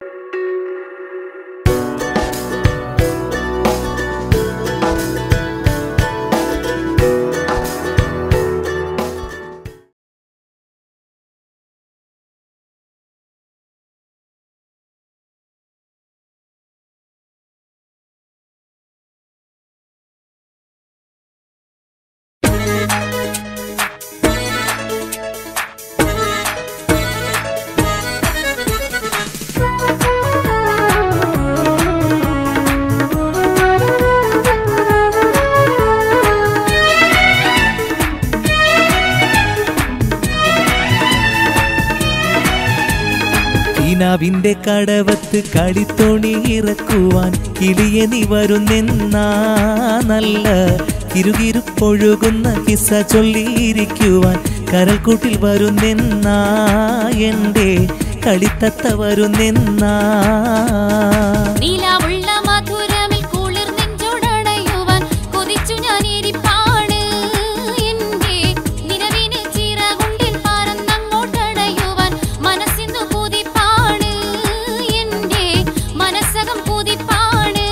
കിനാവിന്റെ കടവത്ത് കളിത്തോണി ഇറക്കുവാൻ കിളിയനി വരുന്നെന്നാ നല്ല കിരുകിരുപ്പൊഴുകുന്ന കിസ്സ ചൊല്ലിയിരിക്കുവാൻ കരൽക്കൂട്ടിൽ വരുന്നെന്നാ എൻ്റെ കളിത്തത്ത വരുന്നെന്നാ നീലാവുള്ള മധുരമിൽ കുളിർ നെഞ്ചോടണയുവാൻ കൊതിച്ചു ഞാൻ ഇരിപ്പാണ് എന്റെ നിലവിന് ചിറകുണ്ടിൽ പറന്നങ്ങോട്ടടയുവാൻ മനസ്സിന്നു കുതിപ്പാണ് എന്റെ മനസ്സകം കുതിപ്പാണ്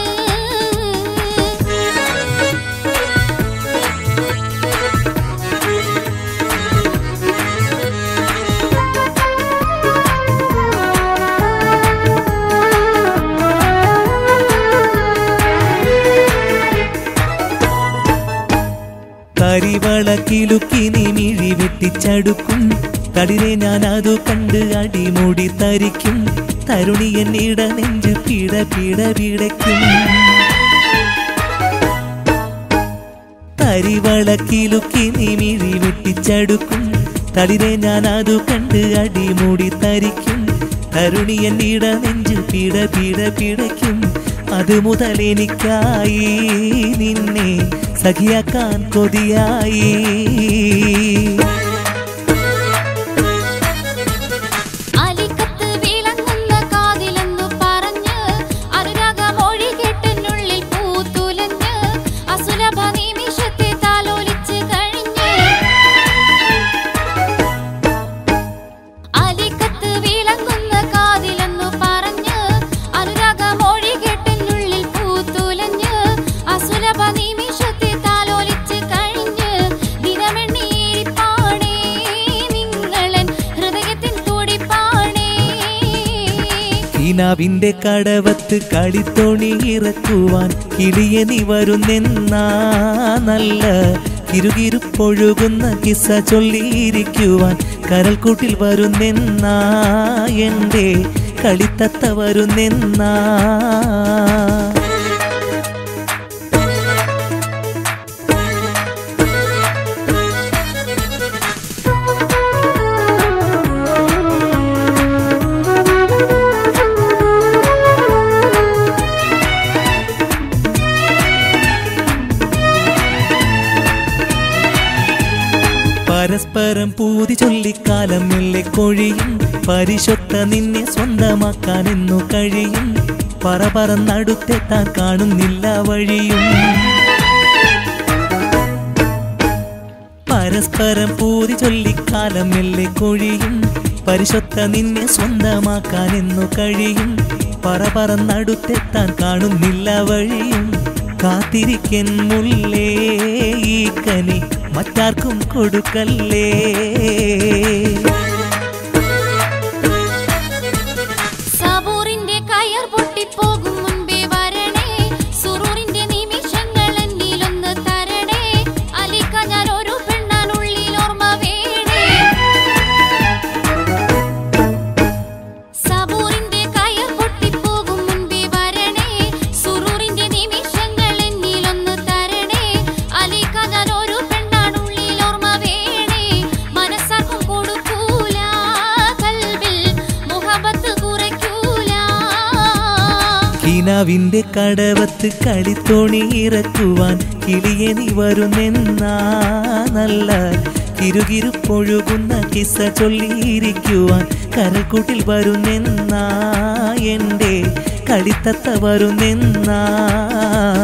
കരിവള കിലുക്കിനി മിഴി വെട്ടിച്ചടുക്കും തടിരെ ഞാൻ അതു കണ്ട് അടിമുടി തരിക്കും തരുണിയൻ ഇട നെഞ്ച് പിട പിട പിടയ്ക്കും കരിവള കിലുക്കിനി മിഴി വെട്ടിച്ചടുക്കും തടിരെ ഞാൻ അതു കണ്ട് അടിമുടി തരിക്കും തരുണിയൻ ഇട നെഞ്ച് പിട പിട പിടയ്ക്കും അത് മുതൽ എനിക്കായി നിന്നെ സഖിയാക്കാൻ കൊതിയായി അലിക്കത്ത് വിളങ്ങുന്ന കാതിലെന്നു പറഞ്ഞ് അനുരാഗമൊഴി കെട്ടിനുള്ളിൽ പൂത്തുലഞ്ഞ് അസുലഭ നിമിഷത്തെ താലോലിച്ച് കഴിഞ്ഞ് അലിക്കത്ത് വിളങ്ങുന്ന കാതിലെന്നു പറഞ്ഞ് അനുരാഗമൊഴി കെട്ടിനുള്ളിൽ പൂത്തുലഞ്ഞ് അസുലഭ നിമിഷത്തെ താലോലിച്ച് കഴിഞ്ഞ് ദിനമെണ്ണീരിപ്പാണേ നിങ്ങളൻ ഹൃദയത്തിൻ തുടിപ്പാണേ കിനാവിന്റെ കടവത്ത് കളിത്തോണി ഇറക്കുവാൻ കിളിയനി വരുന്നെന്നാ നല്ല കിരുകിരുപ്പൊഴുകുന്ന കിസ്സ ചൊല്ലിയിരിക്കുവാൻ കരൽക്കൂട്ടിൽ വരുന്നെന്നാ എൻ്റെ കളിത്തത്ത വരുന്നെന്നാ പരസ്പരം പൂതി ചൊല്ലിക്കാലം മെല്ലെ കൊഴിയും പരിശൊത്ത നിന്നെ സ്വന്തമാക്കാൻ എന്നു കഴിയും പറ പറന്നടുത്തെത്താൻ കാണുന്നില്ല വഴിയും പരസ്പരം പൂതി ചൊല്ലിക്കാലം മെല്ലെ കൊഴിയും പരിശൊത്ത നിന്നെ സ്വന്തമാക്കാൻ എന്നു കഴിയും പറ പറന്നടുത്തെത്താൻ കാണുന്നില്ല വഴിയും കാത്തിരിക്കൻ മുല്ലേ ഈ കനി മറ്റാർക്കും കൊടുക്കല്ലേ സബൂറിന്റെ കയർ പൊട്ടിപ്പോകും മുൻപേ വരണേ സുറൂറിന്റെ നിമിഷങ്ങൾ എന്നിലൊന്ന് തരണേ അലിക്ക ഞാൻ ഒരു പെണ്ണാനുള്ളിൽ ഓർമ്മ വേണേ സബൂറിന്റെ കയർ പൊട്ടിപ്പോകും മുൻപേ വരണേ സുറൂറിന്റെ നിമിഷങ്ങൾ എന്നിലൊന്ന് തരണേ അലിക്ക ഞാൻ ഒരു പെണ്ണാനുള്ളിൽ ഓർമ്മ വേണേ മനസ്സാർക്കും കൊടുക്കൂല കൽവിൽ മുഹബത്ത് കുറയ്ക്കൂല കിനാവിന്റെ കടവത്ത് കളിത്തോണി ഇറക്കുവാൻ കിളിയനി വരുന്നെന്നാ നല്ല കിരുകിരുപ്പൊഴുകുന്ന കിസ്സ ചൊല്ലിയിരിക്കുവാൻ കരൽക്കൂട്ടിൽ വരുന്നെന്നാ എൻ്റെ കളിത്തത്ത വരുന്നെന്നാ